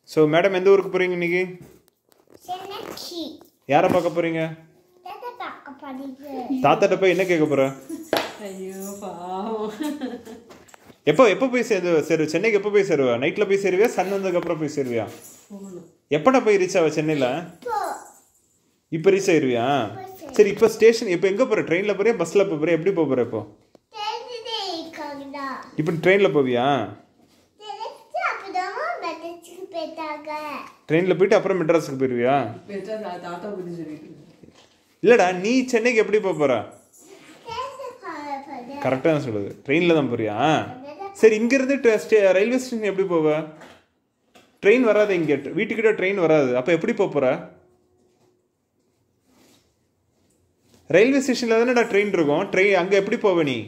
so madam எந்த ஊருக்கு போகிறீங்க இன்னைக்கு சென்னக்கி யாரை பார்க்க போகிறீங்க தாத்தா பார்க்க போறீங்க தாத்தாட்ட போய் என்ன கேட்க போகிற ஐயோ பாவம் எப்போ எப்போ போய் சேரு சேரு சென்னைக்கு எப்போ போய் சேருவா நைட்டில் போய் சேருவியா சன் வந்ததுக்கப்புறம் போய் சேருவியா போகணும் எப்படா போய் ரீச் ஆவ சென்னையில் இப்போ இப்போ ரீச் ஆயிருவியா சரி இப்போ ஸ்டேஷன் இப்போ எங்கே போகிற ட்ரெயினில் போறியா பஸ்ஸில் போகிற எப்படி போக போகிற இப்போ தெரிஞ்சதே இருக்காங்கடா இப்போ ட்ரெயினில் போவியா தெரிஞ்சு அப்பதான் மெதச்சுக்கு போயிட்டாங்க ட்ரெயினில் போயிட்டு அப்புறம் மெட்ராஸுக்கு போயிருவியா பெற்றா தா- தாத்தா பற்றி சொல்லிட்டு இல்லைடா நீ சென்னைக்கு எப்படி போக போகிற தெரிஞ்சு போறேன் கரெக்டாக தான் சொல்லுது ட்ரெயினில் தான் போறியா சரி இங்கேருந்து ரயில்வே ஸ்டேஷன் எப்படி போவ ட்ரெயின் வராது இங்கே வீட்டுக்கிட்ட ட்ரெயின் வராது அப்போ எப்படி போக போகிற ரயில்வே ஸ்டேஷனில் தானேடா ட்ரெயின் இருக்கும் ட்ரெயின் அங்கே எப்படி போவ நீ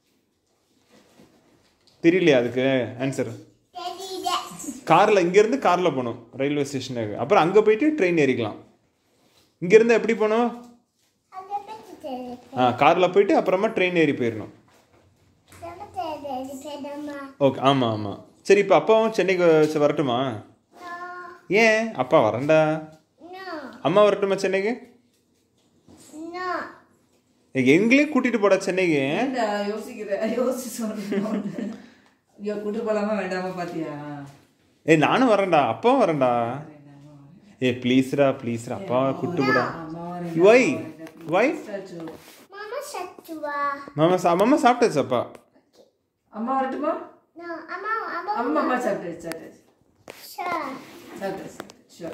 தெரியலையா அதுக்கு ஆன்சர் தெரியல காரில் இங்கேருந்து காரில் போகணும் ரயில்வே ஸ்டேஷனுக்கு அப்புறம் அங்கே போயிட்டு ட்ரெயின் ஏறிக்கலாம் இங்கேருந்து எப்படி போகணும் அதை பத்தி தெரியும் ஆ காரில் போயிட்டு அப்புறமா ட்ரெயின் ஏறி போயிடணும் நம்ம தெரியாது பெரியம்மா ஓகே ஆமாம் ஆமாம் சரி இப்போ அப்பாவும் சென்னைக்கு வ- வரட்டுமா ஏன் அப்பா வரண்டா நோ அம்மா வரட்டுமா சென்னைக்கு நோ ஏய், எங்களையும் கூட்டிட்டு போடா சென்னைக்கு ஏன்டா யோசிக்கிற யோசிச்சு சொல்றேன் ஐயோ கூட்டு போலாமா வேண்டாமா பாத்தியா ஏய் நானும் வரேன்டா அப்பாவும் வரேன்டா ஏ ப்ளீஸ்ரா ப்ளீஸ்ரா அப்பாவை கூட்டு போடா அம்மா ஒய் ஒய் மாமா சத்துவா மாமா சா மாமா சாப்பிட்டாச்சு அப்பா அம்மா வரட்டுமா நோ அம்மா அம்மா அம்மா அம்மா சாப்பிட்டாச்சு சாப்பிட்டாச்சு ஷார் சாப்பிட்டாச்சு ஷூர்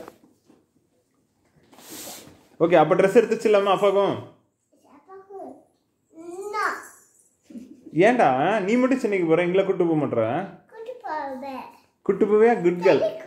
ஓகே அப்போ ட்ரெஸ் எடுத்துச்சுலாமா அப்பாவுக்கும் அப்பாக்கு நோ ஏன்டா நீ மட்டும் சென்னைக்கு போற எங்களை கூட்டு போக மாட்டேற கூட்டு போவேன் கூட்டு போவியா குட் கேர்ள் கூட்டு